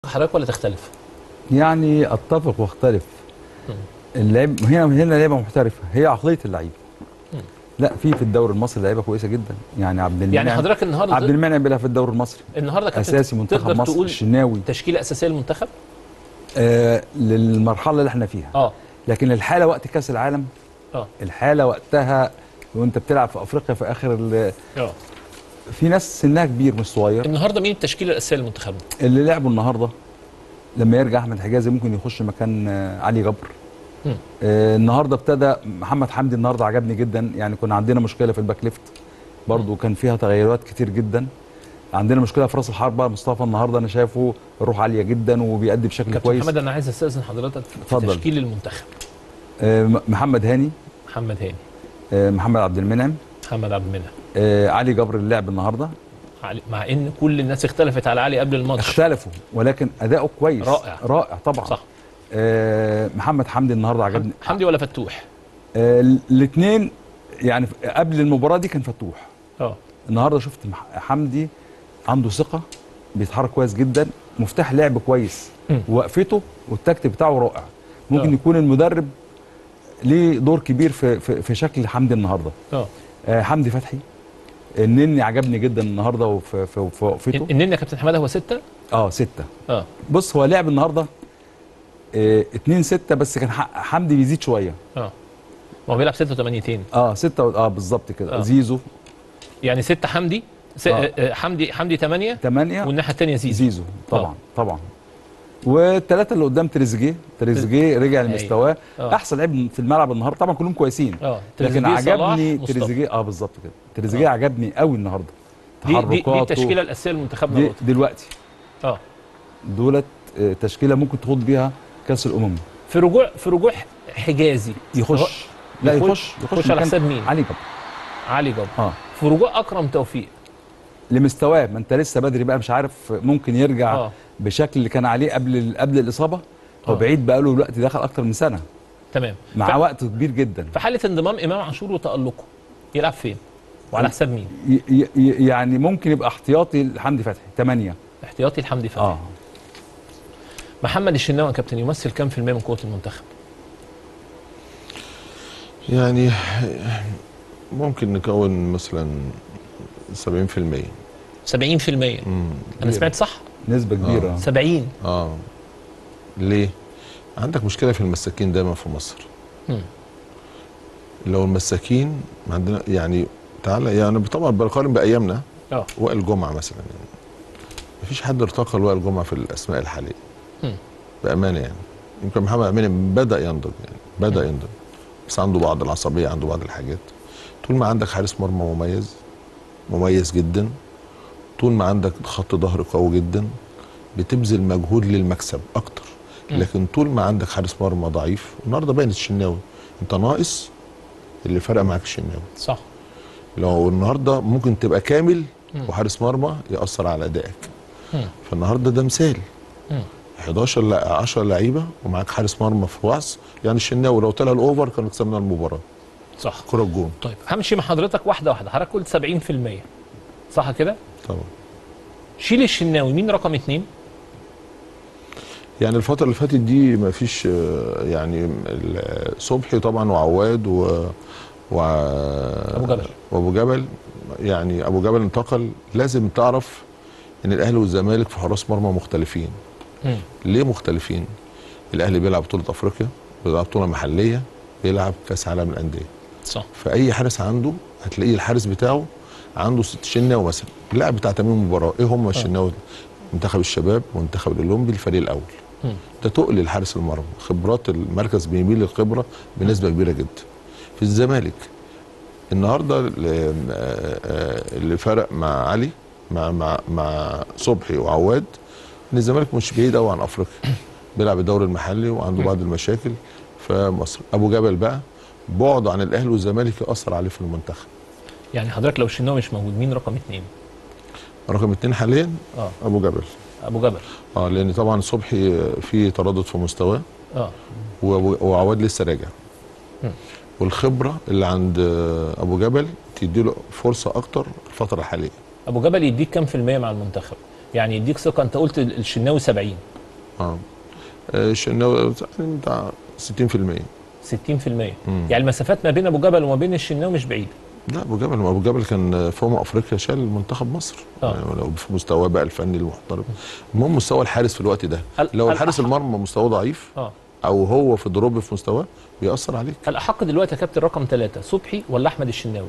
حضرتك ولا تختلف؟ يعني اتفق واختلف اللعب هنا هنا لعبه محترفه هي عقليه اللعيب لا في في الدوري المصري لعيبه كويسه جدا يعني عبد المنعم يعني حضرتك النهارده عبد المنعم بيلعب في الدوري المصري النهارده كابتن اساسي منتخب تقدر مصر تقول الشناوي تشكيله اساسيه للمنتخب؟ آه للمرحله اللي احنا فيها اه لكن الحاله وقت كاس العالم اه الحاله وقتها وانت بتلعب في افريقيا في اخر ال- اه في ناس سنها كبير مش صغير النهارده مين التشكيله الاساسيه لمنتخبنا؟ اللي لعبوا النهارده لما يرجع احمد حجازي ممكن يخش مكان آه، علي جبر مم. آه النهارده ابتدى محمد حمدي النهارده عجبني جدا يعني كنا عندنا مشكله في الباك ليفت برضه كان فيها تغيرات كتير جدا عندنا مشكله في راس الحربه مصطفى النهارده انا شايفه روح عاليه جدا وبيأدي بشكل كابتن كويس محمد انا عايز استاذن حضرتك في اتفضل. تشكيل المنتخب آه م- محمد هاني محمد هاني آه محمد عبد المنعم محمد عبد المنعم آه علي جبر اللعب النهارده علي مع ان كل الناس اختلفت على علي قبل الماتش اختلفوا ولكن اداؤه كويس رائع. رائع طبعا صح آه محمد حمدي النهارده عجبني حمدي ولا فتوح؟ آه الاثنين يعني قبل المباراه دي كان فتوح اه النهارده شفت مح- حمدي عنده ثقه بيتحرك كويس جدا مفتاح لعب كويس مم. وقفته والتكتيك بتاعه رائع ممكن آه. يكون المدرب ليه دور كبير في في, في شكل حمدي النهارده اه آه حمدي فتحي النني عجبني جدا النهارده وفي في, في وقفته النني يا كابتن حماده هو سته؟ اه سته اه بص هو لعب النهارده آه 2 6 بس كان ح- حمدي بيزيد شويه اه هو بيلعب 6 8 تاني اه 6 اه بالظبط كده آه. زيزو يعني 6 حمدي س... آه. آه. آه، حمدي حمدي 8 8 والناحيه الثانيه زيزو زيزو طبعا طبعا والثلاثه اللي قدام تريزيجيه تريزيجيه رجع لمستواه آه. احسن لعيب في الملعب النهارده طبعا كلهم كويسين اه لكن تريزيجيه، صلاح، عجبني مصطفى. تريزيجيه اه بالظبط كده تريزيجيه آه. عجبني قوي النهارده دي دي, دي تحركاته التشكيله الاساسيه لمنتخبنا دي الوطني دلوقتي اه دولت آه، تشكيله ممكن تخوض بيها كاس الامم في رجوع في رجوع حجازي يخش لا يخش- يخش يخش على مكان حساب مين؟ علي جبر علي جبر اه في رجوع اكرم توفيق لمستواه ما انت لسه بدري بقى مش عارف ممكن يرجع اه بالشكل اللي كان عليه قبل قبل الاصابه هو آه. بعيد بقى له دلوقتي دخل اكتر من سنه تمام مع ف- وقت كبير جدا في حاله انضمام امام عاشور وتالقه يلعب فين؟ وعلى حساب مين؟ ي- ي- يعني ممكن يبقى احتياطي لحمدي فتحي 8 احتياطي لحمدي فتحي اه محمد الشناوي يا كابتن يمثل كام في المية من قوه المنتخب؟ يعني ممكن نكون مثلا 70% 70% انا سمعت صح؟ نسبه كبيره 70 اه ليه؟ عندك مشكله في المساكين دايما في مصر مم. لو المساكين عندنا يعني تعالى يعني طبعا بنقارن بايامنا اه وائل جمعه مثلا يعني مفيش حد ارتقى لوائل جمعه في الاسماء الحاليه مم. بامانه يعني يمكن محمد امين بدا ينضج يعني بدا ينضج بس عنده بعض العصبيه عنده بعض الحاجات طول ما عندك حارس مرمى مميز مميز جدا طول ما عندك خط ظهر قوي جدا بتبذل مجهود للمكسب اكتر مم. لكن طول ما عندك حارس مرمى ضعيف النهارده باين الشناوي انت ناقص اللي فرق معاك الشناوي صح لو النهارده ممكن تبقى كامل مم. وحارس مرمى ياثر على ادائك مم. فالنهارده ده مثال مم. 11 لا 10 لعيبه ومعاك حارس مرمى في وعس يعني الشناوي لو طلع الاوفر كان كسبنا المباراه صح كره الجون طيب همشي مع حضرتك واحده واحده حضرتك قلت 70% صح كده؟ طبعا شيل الشناوي مين رقم اثنين؟ يعني الفتره اللي فاتت دي ما فيش آه، يعني ال- صبحي طبعا وعواد و و أبو جبل. وابو جبل يعني ابو جبل انتقل لازم تعرف ان الاهلي والزمالك في حراس مرمى مختلفين مم. ليه مختلفين الاهلي بيلعب بطوله افريقيا بيلعب بطوله محليه بيلعب كاس عالم الانديه صح فاي حارس عنده هتلاقيه الحارس بتاعه عنده ست شناوي مثلا اللاعب بتاع تمرين المباراه ايه هم الشناوي منتخب الشباب منتخب الاولمبي الفريق الاول مم. ده تقل الحارس المرمى خبرات المركز بيميل للخبره بنسبه كبيره جدا في الزمالك النهارده ال- آه، آه، اللي فرق مع علي مع مع مع صبحي وعواد ان الزمالك مش بعيد قوي عن افريقيا بيلعب الدوري المحلي وعنده بعض المشاكل في مصر ابو جبل بقى بعده عن الاهلي والزمالك ياثر عليه في المنتخب يعني حضرتك لو الشناوي مش موجود مين رقم اثنين؟ رقم اتنين حاليا اه ابو جبل ابو جبل اه لان طبعا صبحي في تردد في مستواه اه وأبو- وعواد لسه راجع مم. والخبره اللي عند آه، ابو جبل تدي له فرصه اكتر الفتره الحاليه ابو جبل يديك كام في المية مع المنتخب؟ يعني يديك ثقه انت قلت الشناوي 70 اه آه، الشناوي تقريباً بتاع 60% 60% مم. يعني المسافات ما بين ابو جبل وما بين الشناوي مش بعيده لا ابو جبل ابو جبل كان في امم افريقيا شال منتخب مصر آه. يعني لو في مستواه بقى الفني المحترم المهم مستوى الحارس في الوقت ده ال- لو الأح- الحارس المرمى مستواه ضعيف اه او هو في دروب في مستواه بيأثر عليك الاحق دلوقتي يا كابتن رقم ثلاثة صبحي ولا احمد الشناوي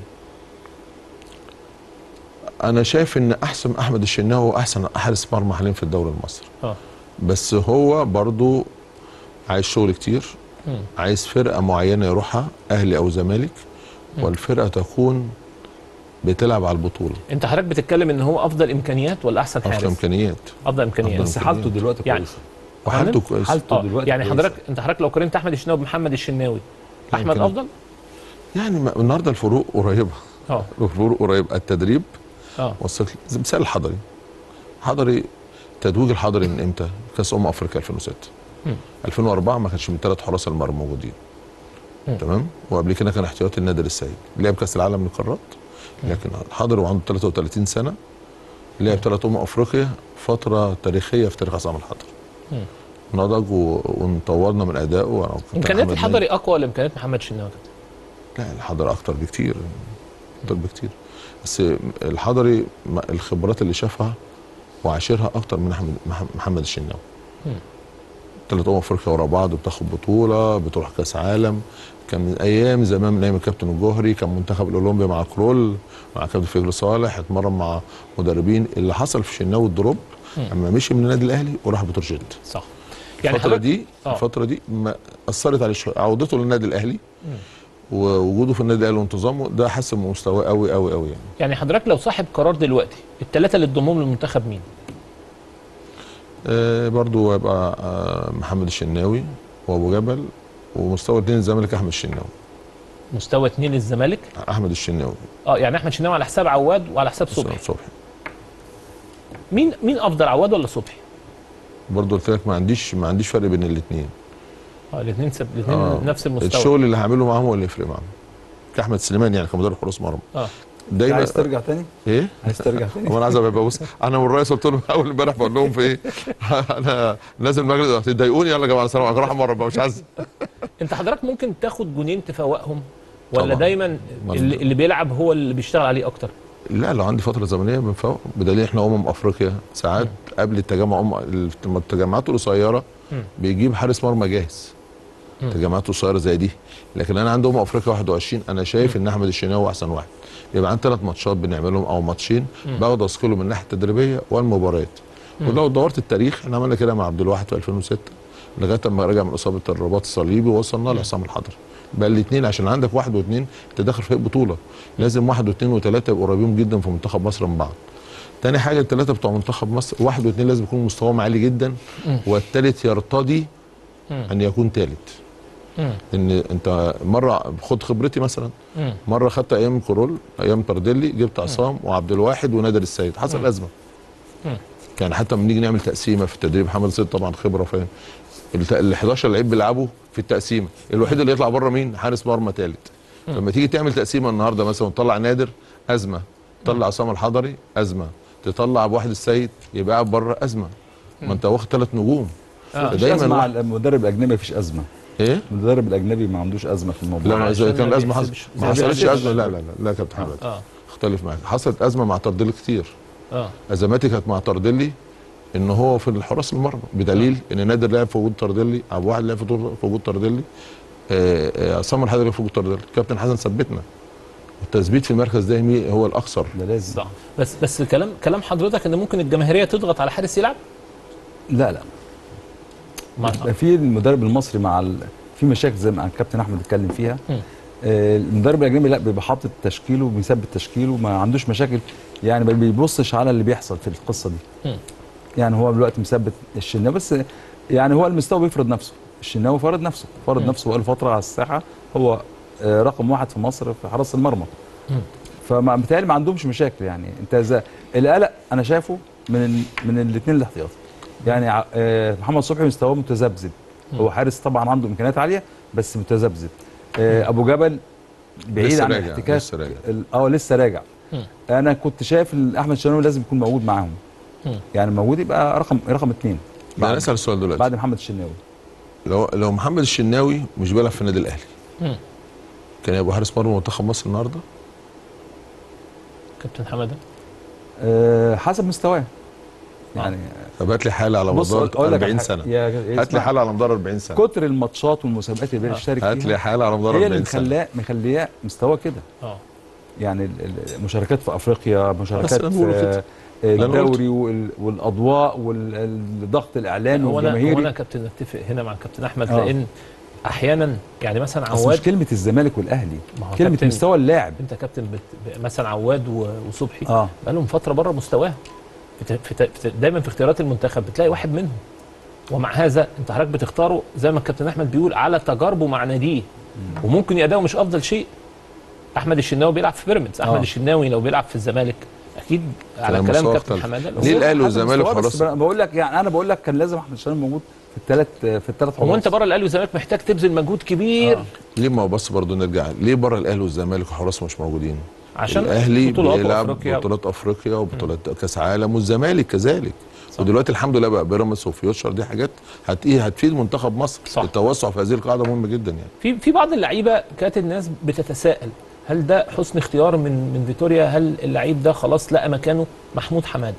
انا شايف ان احسن احمد الشناوي هو احسن حارس مرمى حاليا في الدوري المصري اه بس هو برضو عايز شغل كتير مم. عايز فرقه معينه يروحها اهلي او زمالك والفرقه تكون بتلعب على البطوله انت حضرتك بتتكلم ان هو افضل امكانيات ولا احسن افضل حارس امكانيات افضل امكانيات بس حالته دلوقتي يعني- كويسه وحالته فندم؟ كويسه حالته اه دلوقتي يعني كويسة. حضرتك انت حضرتك لو قارنت احمد الشناوي بمحمد الشناوي احمد يمكن. افضل يعني ما- النهارده الفروق قريبه اه الفروق قريبه التدريب اه وصلت زي مثال الحضري حضري تتويج الحضري من امتى؟ كاس امم افريقيا 2006 مم. 2004 ما كانش من ثلاث حراس المرمى موجودين مم. تمام وقبل كده كان احتياطي النادر السيد لعب كاس العالم للقارات لكن الحضري وعنده 33 سنه لعب ثلاث امم افريقيا فتره تاريخيه في تاريخ عصام الحضري مم. نضج و... وطورنا من ادائه وأنا وكابتن امكانيات محمد الحضري اقوى ولا امكانيات محمد الشناوي يا كابتن؟ لا الحضري اكتر بكتير اكتر بكتير بس الحضري ما- الخبرات اللي شافها وعاشرها اكتر من احمد مح- محمد الشناوي مم. ثلاث امم افريقيا ورا بعض بتاخد بطوله بتروح كاس عالم كان من ايام زمان من ايام الكابتن الجوهري كان منتخب الاولمبي مع كرول مع كابتن فكري صالح اتمرن مع مدربين اللي حصل في الشناوي الدروب اما مشي من النادي الاهلي وراح بتروجيت صح يعني الفتره حضرتك دي آه. الفتره دي ما اثرت عليه شويه عودته للنادي الاهلي ووجوده في النادي الاهلي وانتظامه ده حسن من مستواه قوي قوي قوي يعني يعني حضرتك لو صاحب قرار دلوقتي الثلاثه اللي تضمهم للمنتخب مين؟ آه برضو هيبقى آه محمد الشناوي وابو جبل ومستوى اثنين الزمالك احمد الشناوي مستوى اثنين الزمالك احمد الشناوي اه يعني احمد شناوي على حساب عواد وعلى حساب صبحي صبحي مين مين افضل عواد ولا صبحي؟ برضو قلت لك ما عنديش ما عنديش فرق بين الاثنين اه الاثنين سب... الاثنين آه. نفس المستوى الشغل اللي هعمله معاهم هو اللي يفرق معاهم كاحمد سليمان يعني كمدرب حراس مرمى اه دايما عايز ترجع تاني؟ ايه عايز ترجع تاني؟ هو انا عايز ابقى بص انا والرئيس قلت لهم اول امبارح بقول لهم في ايه انا نازل مجلس تضايقوني يلا يا جماعه سلام عليكم راح مره بقى مش عايز انت حضرتك ممكن تاخد جونين تفوقهم ولا طبعاً. دايما مظبوط. اللي, اللي بيلعب هو اللي بيشتغل عليه اكتر لا لو عندي فتره زمنيه من فوق بدليل احنا امم افريقيا ساعات قبل التجمع أم التجمعات القصيره مم. بيجيب حارس مرمى جاهز مم. تجمعات قصيره زي دي لكن انا عندي امم افريقيا 21 انا شايف ان احمد الشناوي احسن واحد يبقى عندي ثلاث ماتشات بنعملهم او ماتشين باخد اثقله من الناحيه التدريبيه والمباريات ولو دورت التاريخ احنا عملنا كده مع عبد الواحد في 2006 لغايه اما رجع من اصابه الرباط الصليبي ووصلنا لعصام الحضري بقى الاثنين عشان عندك واحد واثنين انت داخل في بطوله لازم واحد واثنين وثلاثه يبقوا قريبين جدا في منتخب مصر من بعض تاني حاجه الثلاثه بتوع منتخب مصر واحد واثنين لازم يكون مستواهم عالي جدا والثالث يرتضي مم. ان يكون ثالث مم. ان انت مره خد خبرتي مثلا مم. مره خدت ايام كورول ايام تردلي جبت عصام وعبد الواحد ونادر السيد حصل ازمه مم. كان حتى لما نيجي نعمل تقسيمه في التدريب محمد السيد طبعا خبره فاهم ال 11 لعيب بيلعبوا في التقسيمه الوحيد اللي يطلع بره مين حارس مرمى ثالث لما تيجي تعمل تقسيمه النهارده مثلا وتطلع نادر ازمه تطلع عصام الحضري ازمه تطلع ابو واحد السيد يبقى قاعد بره ازمه ما انت واخد ثلاث نجوم آه. مفيش دايماً ازمه واحد- على المدرب الاجنبي مفيش ازمه ايه المدرب الاجنبي ما عندوش ازمه في الموضوع لا ما عشان اذا كان ما الازمه حصل بيحسبش- ما ما حصلتش بيحسبش. ازمه لا لا لا لا يا كابتن حماد اه اختلف معاك حصلت ازمه مع تردلي كتير اه ازماتي كانت مع تردلي ان هو في الحراس المرمى بدليل ان نادر لعب في وجود تردلي ابو واحد لعب في طول- في وجود تردلي آه، آه، عصام الحضري لعب في وجود تردلي كابتن حسن ثبتنا والتثبيت في المركز ده مي- هو الاكثر ده لازم صح بس بس كلام كلام حضرتك ان ممكن الجماهيريه تضغط على حارس يلعب لا لا مع بيبقى في المدرب المصري مع ال... في مشاكل زي ما الكابتن احمد اتكلم فيها مم. آه، المدرب الاجنبي لا بيبقى حاطط تشكيله وبيثبت تشكيله ما عندوش مشاكل يعني ما بيبصش على اللي بيحصل في القصه دي مم. يعني هو دلوقتي مثبت الشناوي بس يعني هو المستوى بيفرض نفسه الشناوي فرض نفسه فرض مم. نفسه بقاله فتره على الساحه هو آه، رقم واحد في مصر في حراسه المرمى مم. فما متهيألي ما عندهمش مشاكل يعني انت زي القلق انا شايفه من ال... من الاثنين الاحتياطي يعني ع- آه، محمد صبحي مستواه متذبذب هو حارس طبعا عنده امكانيات عاليه بس متذبذب آه، ابو جبل بعيد لسه عن راجع، الاحتكاك لسه راجع. ال- اه لسه راجع مم. انا كنت شايف ان احمد شناوي لازم يكون موجود معاهم مم. يعني موجود يبقى رقم رقم اثنين لا بعد- نسال السؤال دلوقتي بعد محمد الشناوي لو لو محمد الشناوي مش بيلعب في النادي الاهلي مم. كان يبقى حارس مرمى منتخب مصر النهارده كابتن حماده أه حسب مستواه يعني طب هات لي حاله على بص مدار أقول لك 40 على حاجة. سنه يا- يا هات لي اسمع، حاله على مدار 40 سنه كتر الماتشات والمسابقات اللي بيشترك هات لي فيها حاله على مدار هي اللي 40 سنه مخلاه مخليه مستواه كده اه يعني ال- ال- المشاركات في افريقيا مشاركات أنا بقوله في كده. آه، أنا قلت. الدوري وال- والاضواء والضغط الاعلامي هو انا هو انا والجماهيري كابتن اتفق هنا مع كابتن احمد آه. لان احيانا يعني مثلا اصل مش عواد كلمه الزمالك والاهلي ما هو كلمه كابتن- مستوى اللاعب انت كابتن بت... ب- مثلا عواد و- وصبحي اه بقالهم فتره بره مستواهم في ت- في ت- في ت- دايما في اختيارات المنتخب بتلاقي واحد منهم ومع هذا انت حضرتك بتختاره زي ما الكابتن احمد بيقول على تجاربه مع ناديه وممكن اداؤه مش افضل شيء احمد الشناوي بيلعب في بيراميدز احمد آه. الشناوي لو بيلعب في الزمالك اكيد على كلام كلام مستوى كابتن اختلف. حماده ليه الأهلي حسب والزمالك مستواه، بس حراس؟ بقول لك يعني انا بقول لك كان لازم احمد الشناوي موجود في الثلاث في الثلاث هو انت بره الاهلي والزمالك محتاج تبذل مجهود كبير آه. ليه ما هو بس برضه نرجع ليه بره الاهلي والزمالك وحراس مش موجودين عشان الاهلي بطولات بيلعب وأفريقيا. بطولات افريقيا وبطولات كاس عالم والزمالك كذلك ودلوقتي الحمد لله بقى بيراميدز وفيوتشر دي حاجات هت ايه هتفيد منتخب مصر صح. التوسع في هذه القاعده مهم جدا يعني في في بعض اللعيبه كانت الناس بتتساءل هل ده حسن اختيار من من فيتوريا هل اللعيب ده خلاص لقى مكانه محمود حماده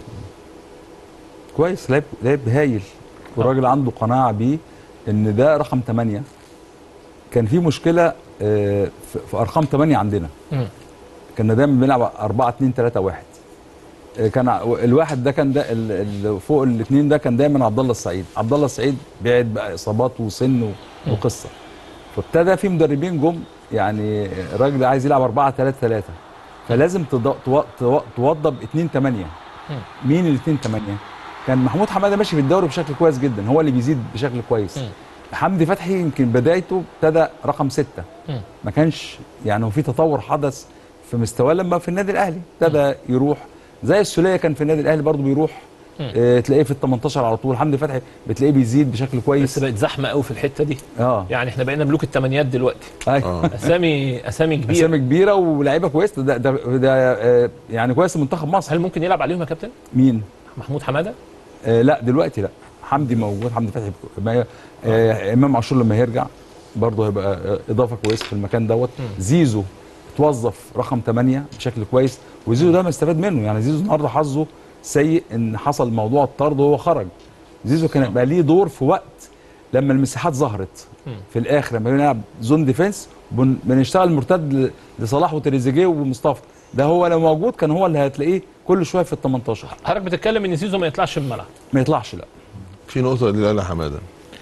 كويس لعب لعب هايل والراجل عنده قناعه بيه ان ده رقم 8 كان في مشكله آه، في في ارقام 8 عندنا مم. كنا دايما بنلعب 4 2 3 1 آه، كان ع- الواحد ده كان ده ال- ال- فوق الاثنين ده كان دايما عبد الله السعيد عبد الله السعيد بعد بقى اصابات وسن و- وقصه فابتدى في مدربين جم يعني الراجل عايز يلعب 4 3 3 فلازم تض- تو- تو- توضب 2 8 مين ال 2 8 كان محمود حماده ماشي في الدوري بشكل كويس جدا هو اللي بيزيد بشكل كويس مم. حمدي فتحي يمكن بدايته ابتدى رقم ستة مم. ما كانش يعني هو في تطور حدث في مستواه لما في النادي الاهلي ابتدى يروح زي السوليه كان في النادي الاهلي برضه بيروح مم. اه تلاقيه في ال 18 على طول حمدي فتحي بتلاقيه بيزيد بشكل بس كويس بقت زحمه قوي في الحته دي اه يعني احنا بقينا ملوك الثمانيات دلوقتي أيوة. اه اسامي اسامي كبيره اسامي كبيره ولاعيبه كويسه ده ده, ده آه يعني كويس منتخب مصر هل ممكن يلعب عليهم يا كابتن مين؟ محمود حماده آه لا دلوقتي لا حمدي موجود حمدي فتحي ما آه امام عاشور لما يرجع برضه هيبقى آه، اضافه كويسه في المكان دوت زيزو اتوظف رقم 8 بشكل كويس وزيزو ده ما استفاد منه يعني زيزو النهارده حظه سيء ان حصل موضوع الطرد وهو خرج زيزو كان بقى ليه دور في وقت لما المساحات ظهرت مم. في الاخر لما بنلعب زون ديفense بن- بنشتغل مرتد ل- لصلاح وتريزيجيه ومصطفى ده هو لو موجود كان هو اللي هتلاقيه كل شويه في ال 18 حضرتك بتتكلم ان زيزو ما يطلعش من الملعب ما يطلعش لا في نقطه اللي قالها حماده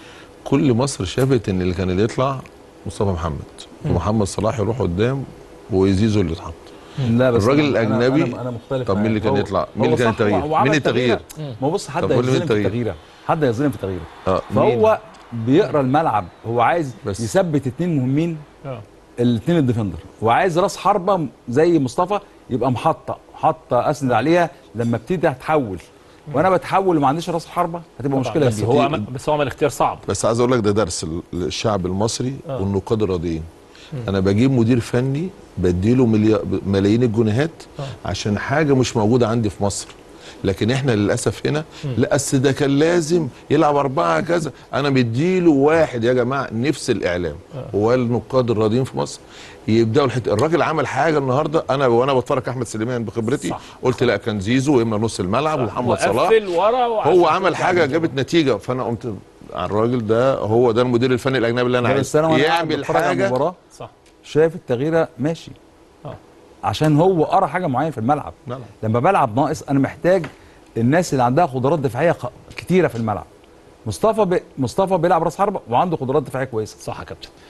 كل مصر شافت ان اللي كان اللي يطلع مصطفى محمد ومحمد صلاح يروح قدام وزيزو اللي يتحط لا بس الراجل أنا- أنا- الأجنبي- أنا, أنا مختلف طب مين اللي معاك. كان هو- يطلع؟ مين هو اللي كان صح، هو- التغيير؟ هو عمل مين التغيير؟ تغيير. ما هو بص حد طب قول لي مين هيظلم في التغيير؟ تغييره حد هيظلم في تغييره اه فهو بيقرا الملعب هو عايز بس. يثبت اتنين مهمين اه الاثنين الديفندر وعايز راس حربه زي مصطفى يبقى محطه حاطه اسند عليها لما ابتدي هتحول وانا بتحول وما عنديش راس حربه هتبقى طبعاً، مشكله بس كبيره هو عمل بس هو عمل اختيار صعب بس عايز اقول لك ده درس للشعب المصري آه. والنقاد الراضيين انا بجيب مدير فني بديله مليا- ملايين الجنيهات آه. عشان حاجه مش موجوده عندي في مصر لكن احنا للاسف هنا لا اصل ده كان لازم يلعب اربعه كذا انا مديله واحد يا جماعه نفس الاعلام هو النقاد الراضيين في مصر يبداوا الحته الراجل عمل حاجه النهارده انا وانا بتفرج احمد سليمان بخبرتي صح. قلت لا كان زيزو اما نص الملعب ومحمد صلاح وقفل ورا وعشان هو عمل ترجع حاجه من جابت نتيجه فانا قمت على الراجل ده هو ده المدير الفني الاجنبي اللي انا بس عايزه انا وانا قاعد يعمل بتفرج على حاجه المباراه صح شايف التغييره ماشي اه عشان هو قرا حاجه معينه في الملعب ملعب. لما بلعب ناقص انا محتاج الناس اللي عندها قدرات دفاعيه ق- كتيره في الملعب مصطفى ب... مصطفى بيلعب راس حربه وعنده قدرات دفاعيه كويسه صح يا كابتن